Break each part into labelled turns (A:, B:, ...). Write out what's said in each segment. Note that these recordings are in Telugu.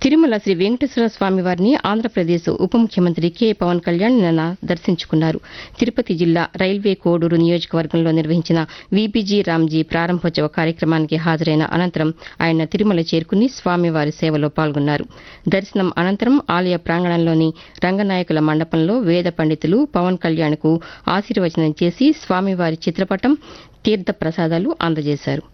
A: తిరుమల శ్రీ వెంకటేశ్వర స్వామి వారిని ఆంధ్రప్రదేశ్ ఉప ముఖ్యమంత్రి కె పవన్ కళ్యాణ్ నిన్న దర్శించుకున్నారు తిరుపతి జిల్లా రైల్వే కోడూరు నియోజకవర్గంలో నిర్వహించిన వీపీజీ రామ్జీ ప్రారంభోత్సవ కార్యక్రమానికి హాజరైన అనంతరం ఆయన తిరుమల చేరుకుని స్వామివారి సేవలో పాల్గొన్నారు దర్శనం అనంతరం ఆలయ ప్రాంగణంలోని రంగనాయకుల మండపంలో వేద పండితులు పవన్ కళ్యాణ్కు ఆశీర్వచనం చేసి స్వామివారి చిత్రపటం తీర్థ ప్రసాదాలు అందజేశారు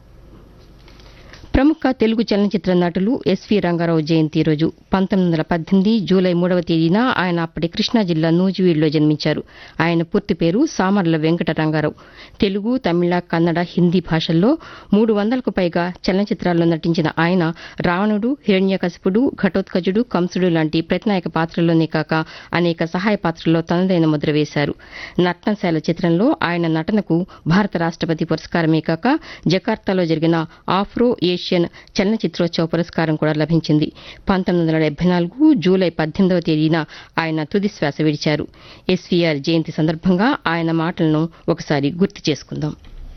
A: ప్రముఖ తెలుగు చలనచిత్ర నటులు ఎస్వి రంగారావు జయంతి రోజు పంతొమ్మిది వందల పద్దెనిమిది జూలై మూడవ తేదీన ఆయన అప్పటి కృష్ణా జిల్లా నూజివీడులో జన్మించారు ఆయన పూర్తి పేరు సామర్ల వెంకట రంగారావు తెలుగు తమిళ కన్నడ హిందీ భాషల్లో మూడు వందలకు పైగా చలనచిత్రాల్లో నటించిన ఆయన రావణుడు హిరణ్యకశిపుడు ఘటోత్కచుడు కంసుడు లాంటి ప్రతినాయక పాత్రల్లోనే కాక అనేక సహాయ పాత్రల్లో తనదైన ముద్ర వేశారు నట్నశాల చిత్రంలో ఆయన నటనకు భారత రాష్టపతి పురస్కారమే కాక జకార్తాలో జరిగిన ఆఫ్రో ఏషియన్ చలనచిత్రోత్సవ పురస్కారం కూడా లభించింది పంతొమ్మిది వందల డెబ్బై నాలుగు జూలై పద్దెనిమిదవ తేదీన ఆయన తుది శ్వాస విడిచారు ఎస్వీఆర్ జయంతి సందర్భంగా ఆయన మాటలను ఒకసారి గుర్తు చేసుకుందాం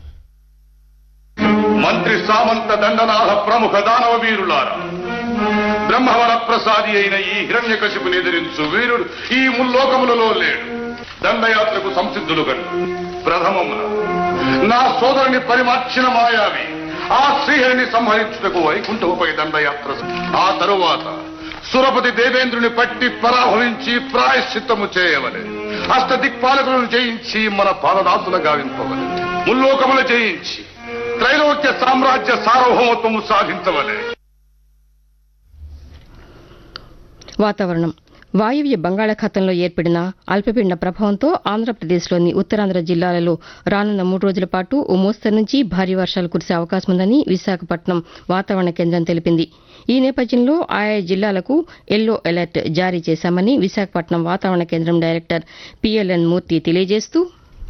B: మంత్రి సామంత దండనాథ ప్రముఖ దానవ వీరులారా బ్రహ్మవర ప్రసాది అయిన ఈ హిరణ్యకశిపుని ఎదిరించు వీరుడు ఈ ముల్లోకములలో లేడు దండయాత్రకు సంసిద్ధులు గడు ప్రథమమున నా సోదరుని పరిమార్చిన మాయావి ఆ శ్రీహరిని సంహరించుటకు వైకుంఠముపై దండయాత్ర ఆ తరువాత సురపతి దేవేంద్రుని పట్టి పరాభవించి ప్రాయశ్చిత్తము చేయవలె అష్ట దిక్పాలకులను జయించి మన పాలదాసుల గావింపవలె ముల్లోకములు జయించి త్రైలోక్య సామ్రాజ్య సార్వభౌమత్వము సాధించవలే
A: వాతావరణం వాయువ్య బంగాళాఖాతంలో ఏర్పడిన అల్పపీడన ప్రభావంతో ఆంధ్రప్రదేశ్లోని ఉత్తరాంధ్ర జిల్లాలలో రానున్న మూడు రోజుల పాటు ఓ మోస్తరు నుంచి భారీ వర్షాలు కురిసే అవకాశం ఉందని విశాఖపట్నం వాతావరణ కేంద్రం తెలిపింది ఈ నేపథ్యంలో ఆయా జిల్లాలకు ఎల్లో అలర్ట్ జారీ చేశామని విశాఖపట్నం వాతావరణ కేంద్రం డైరెక్టర్ పిఎల్ఎన్ మూర్తి తెలియజేస్తూ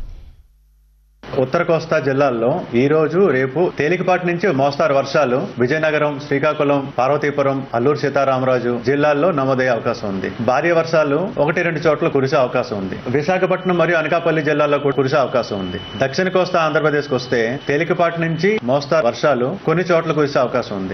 C: ఉత్తర కోస్తా జిల్లాల్లో ఈ రోజు రేపు తేలికపాటి నుంచి మోస్తారు వర్షాలు విజయనగరం శ్రీకాకుళం పార్వతీపురం అల్లూరు సీతారామరాజు జిల్లాల్లో నమోదయ్యే అవకాశం ఉంది భారీ వర్షాలు ఒకటి రెండు చోట్ల కురిసే అవకాశం ఉంది విశాఖపట్నం మరియు అనకాపల్లి జిల్లాల్లో కూడా కురిసే అవకాశం ఉంది దక్షిణ కోస్తా ఆంధ్రప్రదేశ్ కు వస్తే తేలికపాటి నుంచి మోస్తారు వర్షాలు కొన్ని చోట్ల కురిసే అవకాశం ఉంది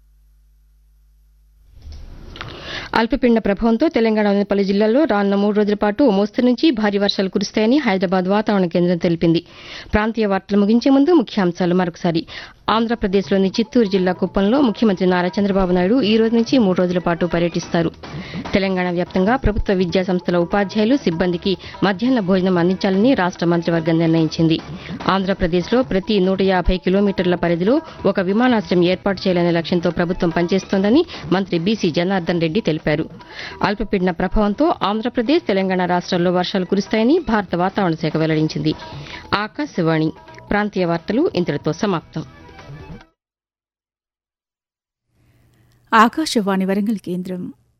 A: అల్పపీడన ప్రభావంతో తెలంగాణలోని పలు జిల్లాల్లో రానున్న మూడు రోజుల పాటు ఓ మోస్తరు నుంచి భారీ వర్షాలు కురుస్తాయని హైదరాబాద్ వాతావరణ కేంద్రం తెలిపింది ప్రాంతీయ వార్తలు ముగించే ముందు ముఖ్యాంశాలు మరొకసారి ఆంధ్రప్రదేశ్లోని చిత్తూరు జిల్లా కుప్పంలో ముఖ్యమంత్రి నారా చంద్రబాబు నాయుడు ఈ రోజు నుంచి మూడు రోజుల పాటు పర్యటిస్తారు తెలంగాణ వ్యాప్తంగా ప్రభుత్వ విద్యా సంస్థల ఉపాధ్యాయులు సిబ్బందికి మధ్యాహ్న భోజనం అందించాలని రాష్ట మంత్రివర్గం నిర్ణయించింది ఆంధ్రప్రదేశ్లో ప్రతి నూట యాభై కిలోమీటర్ల పరిధిలో ఒక విమానాశ్రయం ఏర్పాటు చేయాలనే లక్ష్యంతో ప్రభుత్వం పనిచేస్తోందని మంత్రి బీసీ జనార్దన్ రెడ్డి తెలిపారు అల్పపీడన ప్రభావంతో ఆంధ్రప్రదేశ్ తెలంగాణ రాష్ట్రాల్లో వర్షాలు కురుస్తాయని భారత వాతావరణ శాఖ వెల్లడించింది ఆకాశవాణి ప్రాంతీయ వార్తలు ఇంతటితో సమాప్తం
D: ఆకాశవాణి వరంగల్ కేంద్రం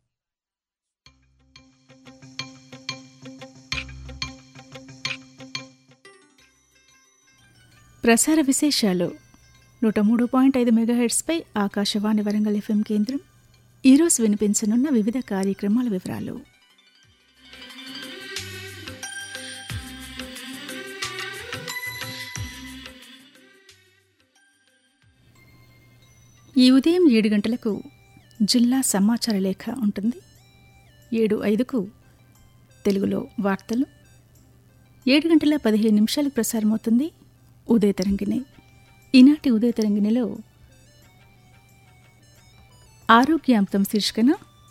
D: ప్రసార విశేషాలు నూట మూడు పాయింట్ ఐదు మెగాహెడ్స్పై ఆకాశవాణి వరంగల్ ఎఫ్ఎం కేంద్రం ఈరోజు వినిపించనున్న వివిధ కార్యక్రమాల వివరాలు ఈ ఉదయం ఏడు గంటలకు జిల్లా సమాచార లేఖ ఉంటుంది ఏడు ఐదుకు తెలుగులో వార్తలు ఏడు గంటల పదిహేను నిమిషాలకు ప్రసారమవుతుంది ఉదయ తరంగిణి ఈనాటి ఉదయ తరంగిణిలో ఆరోగ్యాంతం శీర్షికన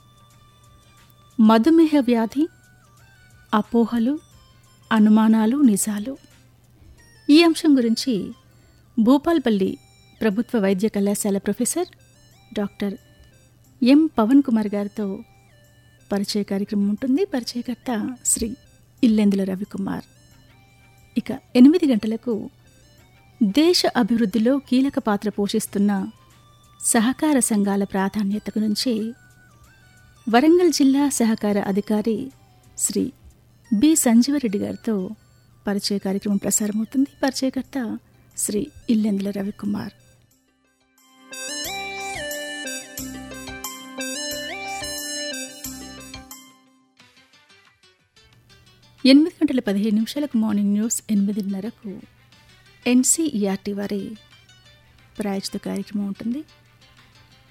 D: మధుమేహ వ్యాధి అపోహలు అనుమానాలు నిజాలు ఈ అంశం గురించి భూపాల్పల్లి ప్రభుత్వ వైద్య కళాశాల professor doctor M Pavan Kumar గారితో పరిచయ కార్యక్రమం ఉంటుంది పరిచయకర్త శ్రీ ఇల్లెందుల రవికుమార్ ఇక ఎనిమిది గంటలకు దేశ అభివృద్ధిలో కీలక పాత్ర పోషిస్తున్న సహకార సంఘాల ప్రాధాన్యత గురించి వరంగల్ జిల్లా సహకార అధికారి శ్రీ బి సంజీవరెడ్డి గారితో పరిచయ కార్యక్రమం ప్రసారమవుతుంది పరిచయకర్త శ్రీ ఇల్లెందుల రవికుమార్ ఎనిమిది గంటల పదిహేను నిమిషాలకు మార్నింగ్ న్యూస్ ఎనిమిదిన్నరకు ఎన్సీఈఆర్టీ వారి ప్రాయోజిత కార్యక్రమం ఉంటుంది